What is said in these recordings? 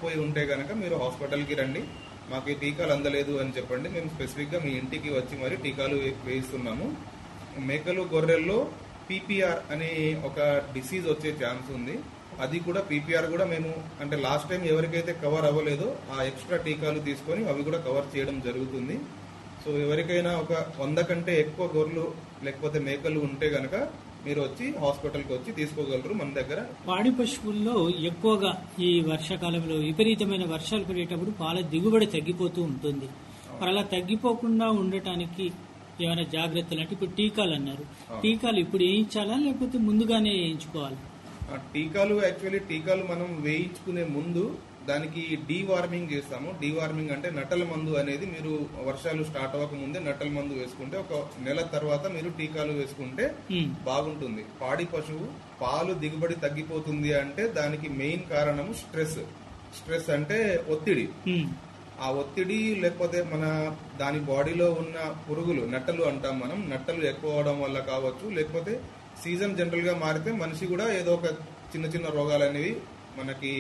పోయి ఉంటే కనుక మీరు హాస్పిటల్కి రండి మాకు ఈ టీకాలు అందలేదు అని చెప్పండి మేము స్పెసిఫిక్గా మీ ఇంటికి వచ్చి మరి టీకాలు వే- వేయిస్తున్నాము మేకలు గొర్రెల్లో పీపీఆర్ అనే ఒక డిసీజ్ వచ్చే ఛాన్స్ ఉంది అది కూడా పీపీఆర్ కూడా మేము అంటే లాస్ట్ టైం ఎవరికైతే కవర్ అవ్వలేదో ఆ ఎక్స్ట్రా టీకాలు తీసుకొని అవి కూడా కవర్ చేయడం జరుగుతుంది సో ఎవరికైనా ఒక వంద కంటే ఎక్కువ గొర్రెలు లేకపోతే మేకలు ఉంటే గనక మీరు వచ్చి హాస్పిటల్కి వచ్చి తీసుకోగలరు మన దగ్గర పాడి పశువుల్లో ఎక్కువగా ఈ వర్షాకాలంలో విపరీతమైన వర్షాలు పడేటప్పుడు పాల దిగుబడి తగ్గిపోతూ ఉంటుంది మరి అలా తగ్గిపోకుండా ఉండటానికి ఏమైనా జాగ్రత్తలు అంటే ఇప్పుడు టీకాలు అన్నారు టీకాలు ఇప్పుడు వేయించాలా లేకపోతే ముందుగానే వేయించుకోవాలి ఆ టీకాలు యాక్చువల్లీ టీకాలు మనం వేయించుకునే ముందు దానికి డీవార్మింగ్ చేస్తాము డీవార్మింగ్ అంటే నట్టల మందు అనేది మీరు వర్షాలు స్టార్ట్ అవ్వక ముందే నట్టల మందు వేసుకుంటే ఒక నెల తర్వాత మీరు టీకాలు వేసుకుంటే ఉమ్, బాగుంటుంది పాడి పశువు పాలు దిగుబడి తగ్గిపోతుంది అంటే దానికి మెయిన్ కారణము స్ట్రెస్ స్ట్రెస్ అంటే ఒత్తిడి ఉమ్, ఆ ఒత్తిడి లేకపోతే మన దాని బాడీలో ఉన్న పురుగులు నట్టలు అంటాం మనం నట్టలు ఎక్కువ అవడం వల్ల కావచ్చు లేకపోతే సీజన్ జనరల్ గా మారితే మనిషి కూడా ఏదో ఒక చిన్న చిన్న రోగాలు అనేవి మనకి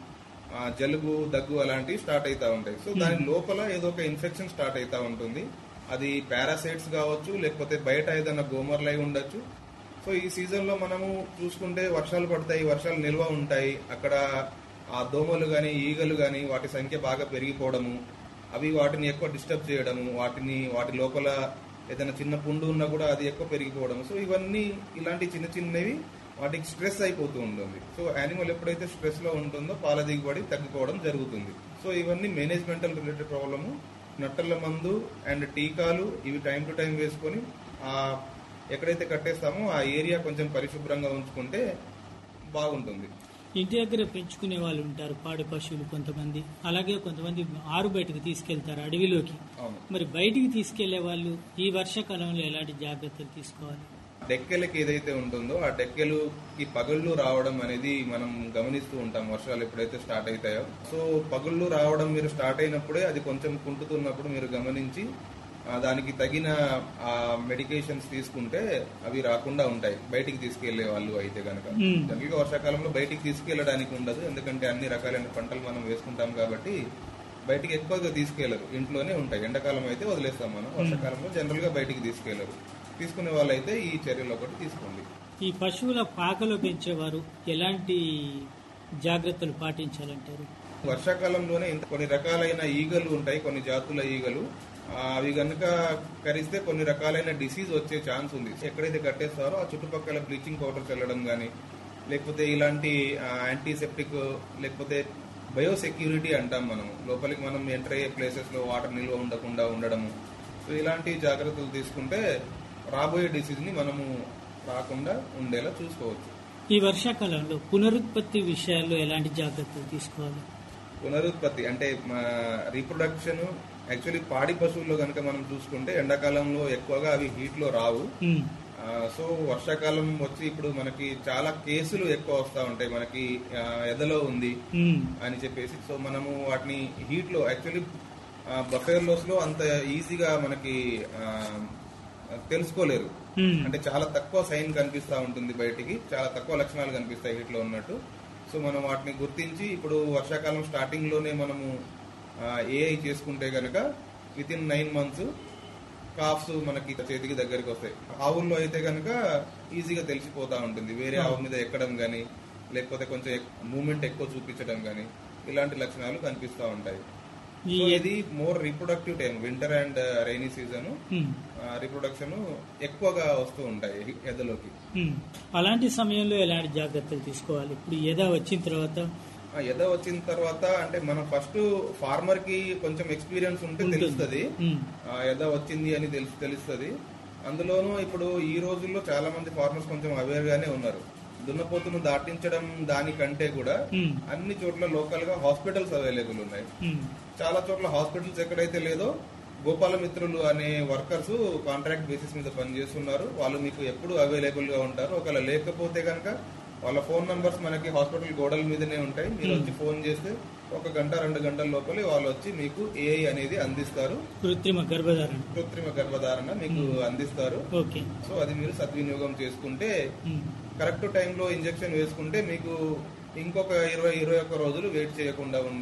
ఆ, జలుబు దగ్గు అలాంటివి స్టార్ట్ అవుతా ఉంటాయి సో దాని లోపల ఏదో ఒక ఇన్ఫెక్షన్ స్టార్ట్ అవుతా ఉంటుంది అది పారాసైట్స్ కావచ్చు లేకపోతే బయట ఏదైనా గోమర్లు అయి ఉండొచ్చు సో ఈ సీజన్ లో మనము చూసుకుంటే వర్షాలు పడతాయి వర్షాలు నిల్వ ఉంటాయి అక్కడ ఆ దోమలు గాని ఈగలు గాని వాటి సంఖ్య బాగా పెరిగిపోవడము అవి వాటిని ఎక్కువ డిస్టర్బ్ చేయడము వాటిని వాటి లోపల ఏదైనా చిన్న పుండు ఉన్నా కూడా అది ఎక్కువ పెరిగిపోవడం సో ఇవన్నీ ఇలాంటి చిన్న చిన్నవి వాటికి స్ట్రెస్ అయిపోతూ ఉంటుంది సో యానిమల్ ఎప్పుడైతే స్ట్రెస్ లో ఉంటుందో పాల దిగుబడి తగ్గిపోవడం జరుగుతుంది సో ఇవన్నీ మేనేజ్మెంటల్ రిలేటెడ్ ప్రాబ్లము నట్టల మందు అండ్ టీకాలు ఇవి టైం టు టైం వేసుకొని ఆ ఎక్కడైతే కట్టేస్తామో ఆ ఏరియా కొంచెం పరిశుభ్రంగా ఉంచుకుంటే బాగుంటుంది ఇంటి దగ్గర పెంచుకునే వాళ్ళు ఉంటారు పాడి పశువులు కొంతమంది అలాగే కొంతమంది ఆరు బయటకు తీసుకెళ్తారు అడవిలోకి అవును మరి బయటికి తీసుకెళ్లే వాళ్ళు ఈ వర్షాకాలంలో ఎలాంటి జాగ్రత్తలు తీసుకోవాలి డెక్కెలకి ఏదైతే ఉంటుందో ఆ డెక్కెలుకి పగుళ్ళు రావడం అనేది మనం గమనిస్తూ ఉంటాం వర్షాలు ఎప్పుడైతే స్టార్ట్ అవుతాయో సో పగుళ్ళు రావడం మీరు స్టార్ట్ అయినప్పుడే అది కొంచెం కుంటుతున్నప్పుడు మీరు గమనించి ఆ, దానికి తగిన ఆ మెడికేషన్స్ తీసుకుంటే అవి రాకుండా ఉంటాయి బయటికి తీసుకెళ్లే వాళ్ళు అయితే కనుక మ్మ్. జనరల్గా వర్షాకాలంలో బయటికి తీసుకెళ్లడానికి ఉండదు ఎందుకంటే అన్ని రకాలైన పంటలు మనం వేసుకుంటాం కాబట్టి బయటికి ఎక్కువగా తీసుకెళ్లరు ఇంట్లోనే ఉంటాయి ఎండాకాలం అయితే వదిలేస్తాం మనం వర్షాకాలంలో జనరల్ గా బయటికి తీసుకెళ్లరు తీసుకునే వాళ్ళైతే ఈ చర్యలు ఒకటి తీసుకోండి ఈ పశువుల పాకలో పెంచేవారు ఎలాంటి జాగ్రత్తలు పాటించాలంటారు వర్షాకాలంలోనే ఇంత కొన్ని రకాలైన ఈగలు ఉంటాయి కొన్ని జాతుల ఈగలు ఆ, అవి గనుక కరిస్తే కొన్ని రకాలైన డిసీజ్ వచ్చే ఛాన్స్ ఉంది ఎక్కడైతే కట్టేస్తారో ఆ చుట్టుపక్కల బ్లీచింగ్ పౌడర్ చల్లడం కానీ లేకపోతే ఇలాంటి యాంటీసెప్టిక్ లేకపోతే బయోసెక్యూరిటీ అంటాం మనం లోపలికి మనం ఎంటర్ అయ్యే ప్లేసెస్ లో వాటర్ నిల్వ ఉండకుండా ఉండడము సో ఇలాంటి జాగ్రత్తలు తీసుకుంటే రాబోయే డిసీజ్ ని మనము రాకుండా ఉండేలా చూసుకోవచ్చు ఈ వర్షాకాలంలో పునరుత్పత్తి విషయాల్లో ఎలాంటి జాగ్రత్తలు తీసుకోవాలి పునరుత్పత్తి అంటే రీప్రొడక్షన్ యాక్చువల్లీ పాడి పశువుల్లో కనుక మనం చూసుకుంటే ఎండాకాలంలో ఎక్కువగా అవి హీట్ లో రావు ఉమ్, ఆ, సో వర్షాకాలం వచ్చి ఇప్పుడు మనకి చాలా కేసులు ఎక్కువ వస్తూ ఉంటాయి మనకి ఆ, ఎదలో ఉంది ఉమ్, అని చెప్పేసి సో మనము వాటిని హీట్ లో యాక్చువల్లీ బఫేర్లోస్ లో అంత ఈజీగా మనకి ఆ, తెలుసుకోలేరు ఉమ్, అంటే చాలా తక్కువ సైన్ కనిపిస్తా ఉంటుంది బయటికి చాలా తక్కువ లక్షణాలు కనిపిస్తాయి వీటిలో ఉన్నట్టు సో మనం వాటిని గుర్తించి ఇప్పుడు వర్షాకాలం స్టార్టింగ్ లోనే మనము ఏఐ చేసుకుంటే గనక within nine months calves మనకి చేతికి దగ్గరికి వస్తాయి ఆవుల్లో అయితే గనక ఈజీగా తెలిసిపోతా ఉంటుంది వేరే ఆవు మీద ఎక్కడం గానీ లేకపోతే కొంచెం మూమెంట్ ఎక్కువ చూపించడం గానీ ఇలాంటి లక్షణాలు కనిపిస్తా ఉంటాయి ఈ సో ఇది more reproductive time winter and rainy season um, reproduction ఎక్కువగా వస్తూ ఉంటాయి ఎదలోకి ఉమ్. అలాంటి సమయంలో ఎలాంటి జాగ్రత్తలు తీసుకోవాలి ఇప్పుడు ఏదా వచ్చిన తర్వాత ఆ ఎద వచ్చిన తర్వాత అంటే మనం ఫస్ట్ ఫార్మర్ కి కొంచెం ఎక్స్పీరియన్స్ ఉంటే ఉంటుంది. తెలుస్తుంది ఉమ్, ఆ ఎద వచ్చింది అని తెలుసు తెలుస్తుంది అందులోనూ ఇప్పుడు ఈ రోజుల్లో చాలా మంది ఫార్మర్స్ కొంచెం అవేర్ గానే ఉన్నారు దున్నపోతును దాటించడం దానికంటే కూడా ఉమ్, అన్ని చోట్ల లోకల్ గా హాస్పిటల్స్ అవైలబుల్ ఉన్నాయి ఉమ్, చాలా చోట్ల హాస్పిటల్స్ ఎక్కడైతే లేదో గోపాల మిత్రులు అనే వర్కర్స్ కాంట్రాక్ట్ బేసిస్ మీద పనిచేస్తున్నారు వాళ్ళు మీకు ఎప్పుడు అవైలబుల్ గా ఉంటారు ఒకవేళ లేకపోతే కనుక వాళ్ళ ఫోన్ నంబర్స్ మనకి హాస్పిటల్ గోడల మీదనే ఉంటాయి మీరు వచ్చి ఫోన్ చేస్తే ఒక గంట రెండు గంటల లోపలే వాళ్ళు వచ్చి మీకు ఏఐ అనేది అందిస్తారు కృత్రిమ గర్భధారణ కృత్రిమ గర్భధారణ మీకు అందిస్తారు ఓకే సో అది మీరు సద్వినియోగం చేసుకుంటే ఉమ్, కరెక్ట్ టైంలో ఇంజెక్షన్ వేసుకుంటే మీకు ఇంకొక ఇరవై ఇరవై ఒక్క రోజులు వెయిట్ చేయకుండా ఉండే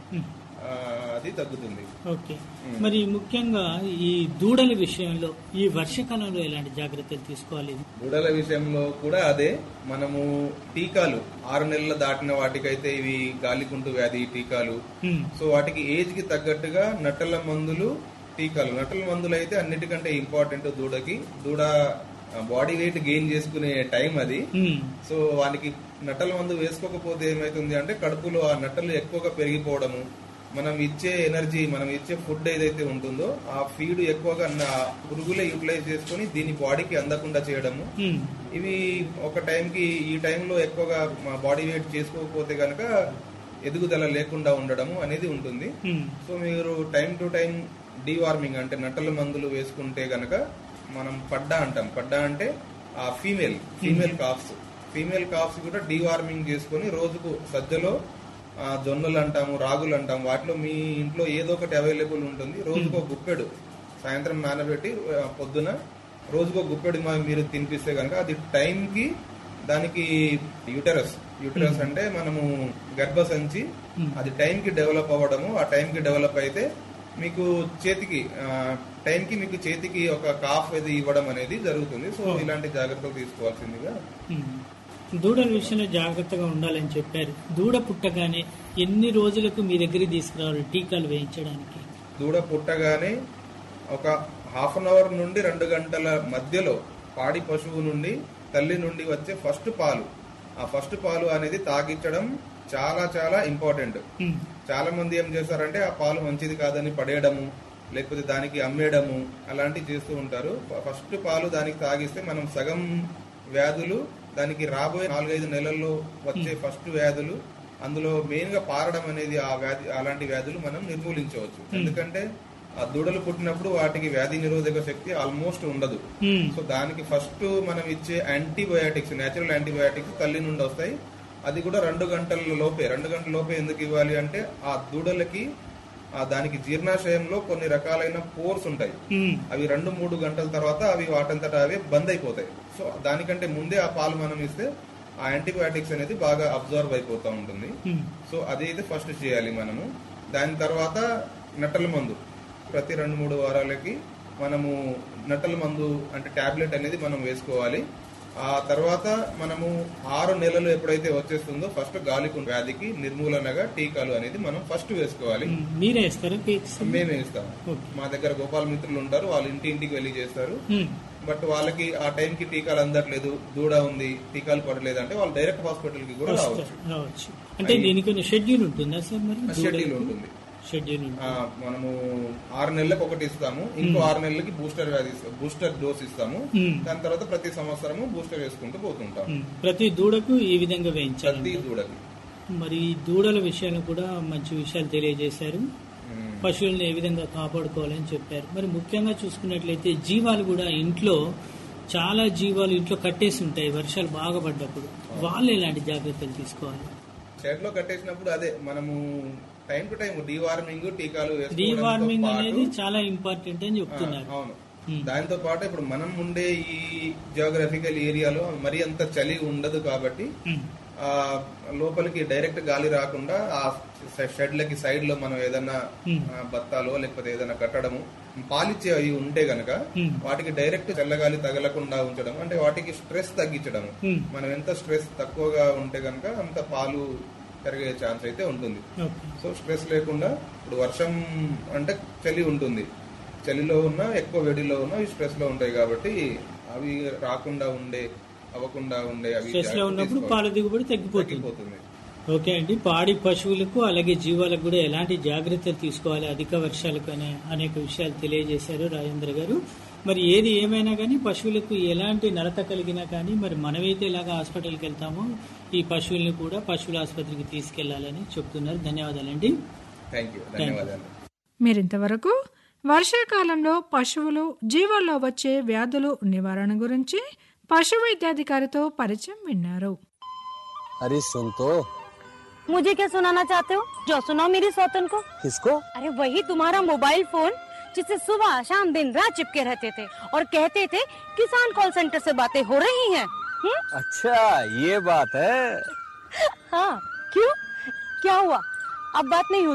ఉమ్. ఆ, అది తగ్గుతుంది ఓకే మరి ముఖ్యంగా ఈ దూడల విషయంలో ఈ వర్షాకాలంలో ఎలాంటి జాగ్రత్తలు తీసుకోవాలి దూడల విషయంలో కూడా అదే మనము టీకాలు ఆరు నెలలు దాటిన వాటికైతే ఇవి గాలికుంటు వ్యాధి టీకాలు ఉమ్. సో వాటికి ఏజ్ కి తగ్గట్టుగా నట్టల మందులు టీకాలు నట్టల మందులు అయితే అన్నిటికంటే ఇంపార్టెంట్ దూడకి దూడ బాడీ వెయిట్ గెయిన్ చేసుకునే టైం అది ఉమ్. సో వానికి నట్టల మందు వేసుకోకపోతే ఏమైతుంది అంటే కడుపులో ఆ నట్టలు ఎక్కువగా పెరిగిపోవడము మనం ఇచ్చే ఎనర్జీ మనం ఇచ్చే ఫుడ్ ఏదైతే ఉంటుందో ఆ ఫీడ్ ఎక్కువగా నా పురుగులే యూటిలైజ్ చేసుకొని దీని బాడీకి అందకుండా చేయడము ఉమ్. ఇవి ఒక టైంకి ఈ టైంలో ఎక్కువగా మా బాడీ వెయిట్ చేసుకోకపోతే కనుక ఎదుగుదల లేకుండా ఉండడము అనేది ఉంటుంది ఉమ్. సో మీరు టైం టు టైం డీవార్మింగ్ అంటే నట్టల మందులు వేసుకుంటే గనక మనం పడ్డా అంటాం పడ్డా అంటే ఆ female female calves female calves కూడా డీవార్మింగ్ చేసుకొని రోజుకు సజ్జలో ఆ, జొన్నలు అంటాము రాగులు అంటాము వాటిలో మీ ఇంట్లో ఏదో ఒకటి అవైలబుల్ ఉంటుంది రోజుకో గుప్పెడు సాయంత్రం నానబెట్టి ఆ, పొద్దున రోజుకో గుప్పెడు మా- మీరు తినిపిస్తే కనుక అది టైంకి దానికి యూటరస్ యూటరస్ అంటే మనము గర్భసంచి Hmm. అది టైంకి డెవలప్ అవ్వడము ఆ టైంకి డెవలప్ అయితే మీకు చేతికి ఆ, టైంకి మీకు చేతికి ఒక కాఫ్ అది ఇవ్వడం అనేది జరుగుతుంది సో ఇలాంటి జాగ్రత్తలు తీసుకోవాల్సిందిగా ఉమ్. దూడల విషయంలో జాగ్రత్తగా ఉండాలని చెప్పారు దూడ పుట్టగానే ఎన్ని రోజులకు మీ దగ్గరికి తీసుకురావాలి టీకాలు వేయించడానికి దూడ పుట్టగానే ఒక హాఫ్ అన్ అవర్ నుండి రెండు గంటల మధ్యలో పాడి పశువు నుండి తల్లి నుండి వచ్చే ఫస్ట్ పాలు ఆ ఫస్ట్ పాలు అనేది తాగించడం చాలా చాలా ఇంపార్టెంట్ ఉమ్. చాలా మంది ఏం చేస్తారంటే ఆ పాలు మంచిది కాదని పడేయడము లేకపోతే దానికి అమ్మేయడము అలాంటివి చేస్తూ ఉంటారు ఫస్ట్ పాలు దానికి తాగిస్తే మనం సగం వ్యాధులు దానికి రాబోయే నాలుగైదు నెలల్లో వచ్చే ఫస్ట్ వ్యాధులు అందులో మెయిన్ గా పారడం అనేది ఆ వ్యాధి అలాంటి వ్యాధులు మనం నిర్మూలించవచ్చు ఎందుకంటే ఆ దూడలు పుట్టినప్పుడు వాటికి వ్యాధి నిరోధక శక్తి ఆల్మోస్ట్ ఉండదు ఉమ్. సో దానికి ఫస్ట్ మనం ఇచ్చే యాంటీబయాటిక్స్ నేచురల్ యాంటీబయాటిక్స్ తల్లి నుండి వస్తాయి అది కూడా రెండు గంటల లోపే రెండు గంటల లోపే ఎందుకు ఇవ్వాలి అంటే ఆ దూడలకి ఆ దానికి జీర్ణాశయంలో కొన్ని రకాలైన పోర్స్ ఉంటాయి ఉమ్. అవి రెండు మూడు గంటల తర్వాత అవి వాటంతటా అవే బంద్ అయిపోతాయి సో దానికంటే ముందే ఆ పాలు మనం ఇస్తే ఆ యాంటీబయాటిక్స్ అనేది బాగా అబ్జర్వ్ అయిపోతూ ఉంటుంది ఉమ్. సో అది అయితే ఫస్ట్ చేయాలి మనము దాని తర్వాత నట్టల మందు ప్రతి రెండు మూడు వారాలకి మనము నట్టల మందు అంటే టాబ్లెట్ అనేది మనం వేసుకోవాలి ఆ తర్వాత మనము ఆరు నెలలు ఎప్పుడైతే వచ్చేస్తుందో ఫస్ట్ గాలికు వ్యాధికి నిర్మూలనగా టీకాలు అనేది మనం ఫస్ట్ వేసుకోవాలి ఉమ్. మీరే ఇస్తారా కేక్స్ మేమే ఇస్తాం ఓకే మా దగ్గర గోపాల మిత్రులు ఉంటారు వాళ్ళు ఇంటి ఇంటికి వెళ్ళి చేస్తారు ఉమ్. బట్ వాళ్ళకి ఆ టైంకి టీకాలు అందట్లేదు దూడ ఉంది టీకాలు పడలేదు అంటే వాళ్ళు డైరెక్ట్ హాస్పిటల్ కి కూడా రావచ్చు వస్తారు, రావచ్చు అంటే దీనికి షెడ్యూల్ ఉంటుందా సార్ మరి షెడ్యూల్ ఉంటుంది షెడ్యూల్ ఆ, మనము ఆరు నెలలకు ఒకటి ఇస్తాము ఇంకో ఆరు నెలలకి బూస్టర్ వ్యాధి ఇస్తాం బూస్టర్ డోస్ ఇస్తాము ఉమ్. దాని తర్వాత ప్రతి సంవత్సరము బూస్టర్ వేసుకుంటూ పోతుంటాం ఉమ్. ప్రతి దూడకు ఈ విధంగా వేయించాలి ప్రతి దూడకి మరి ఈ దూడల విషయాలు కూడా మంచి విషయాలు తెలియజేశారు ఉమ్. పశువులను ఏ విధంగా కాపాడుకోవాలని చెప్పారు మరి ముఖ్యంగా చూసుకున్నట్లయితే జీవాలు కూడా ఇంట్లో చాలా జీవాలు ఇంట్లో కట్టేసి ఉంటాయి వర్షాలు బాగా పడ్డప్పుడు వాళ్ళు ఎలాంటి జాగ్రత్తలు తీసుకోవాలి షెడ్ లో కట్టేసినప్పుడు అదే మనము టైం టు టైం డీవార్మింగ్ టీకాలు వేసుకోవడంతో డీవార్మింగ్ పాటు- అనేది చాలా ఇంపార్టెంట్ అని ఆ, చెప్తున్నారు అవును ఉమ్. దాంతో పాటు ఇప్పుడు మనం ఉండే ఈ జియోగ్రఫికల్ ఏరియాలో మరి అంత చలి ఉండదు కాబట్టి ఉమ్. ఆ లోపలికి డైరెక్ట్ గాలి రాకుండా ఆ షెడ్లకి సైడ్ లో మనం ఏదన్నా Hmm. ఆ, బత్తాలో లేకపోతే ఏదైనా కట్టడము పాలిచ్చే అవి ఉంటే గనక Hmm. వాటికి డైరెక్ట్ చల్లగాలి తగలకుండా ఉంచడం అంటే వాటికి స్ట్రెస్ తగ్గించడం Hmm. మనం ఎంత స్ట్రెస్ తక్కువగా ఉంటే గనక అంత పాలు పెరిగే ఛాన్స్ అయితే ఉంటుంది ఓకే సో స్ట్రెస్ లేకుండా ఇప్పుడు వర్షం అంటే చలి ఉంటుంది చలిలో ఉన్న ఎక్కువ వేడిలో ఉన్న అవి స్ట్రెస్ లో ఉంటాయి కాబట్టి అవి రాకుండా ఉండే అవ్వకుండా ఉండే అవి స్ట్రెస్ లో జాగ్రత్త ఉన్నప్పుడు తీసుకోవాలి. పాల దిగుబడి తగ్గిపోతుంది తగ్గిపోతుంది ఓకే అండి పాడి పశువులకు అలాగే జీవాలకు కూడా ఎలాంటి జాగ్రత్తలు తీసుకోవాలి అధిక వర్షాలకు అనే అనేక విషయాలు తెలియజేశారు రాజేంద్ర గారు మరి ఏది ఏమైనా కానీ పశువులకు ఎలాంటి నడత కలిగినా కానీ మరి మనమైతే ఇలాగ హాస్పిటల్కి వెళ్తామో ఈ పశువుల్ని కూడా పశువుల ఆసుపత్రికి తీసుకెళ్లాలని చెప్తున్నారు ధన్యవాదాలండి థ్యాంక్ యూ ధన్యవాదాలు మీరింతవరకు వర్షాకాలంలో పశువులు జీవాల్లో వచ్చే వ్యాధులు నివారణ గురించి పశు వైద్యాధికారితో పరిచయం విన్నారు अरे सुन तो मुझे क्या सुनाना चाहते हो जो सुनाओ मेरी सौतन को किसको अरे वही तुम्हारा मोबाइल फोन जिसे सुबह शाम दिन रात चिपके रहते थे और कहते थे किसान कॉल सेंटर से बातें हो रही हैं हम्म? अच्छा ये बात है हाँ क्यों क्या हुआ अब बात नहीं हुई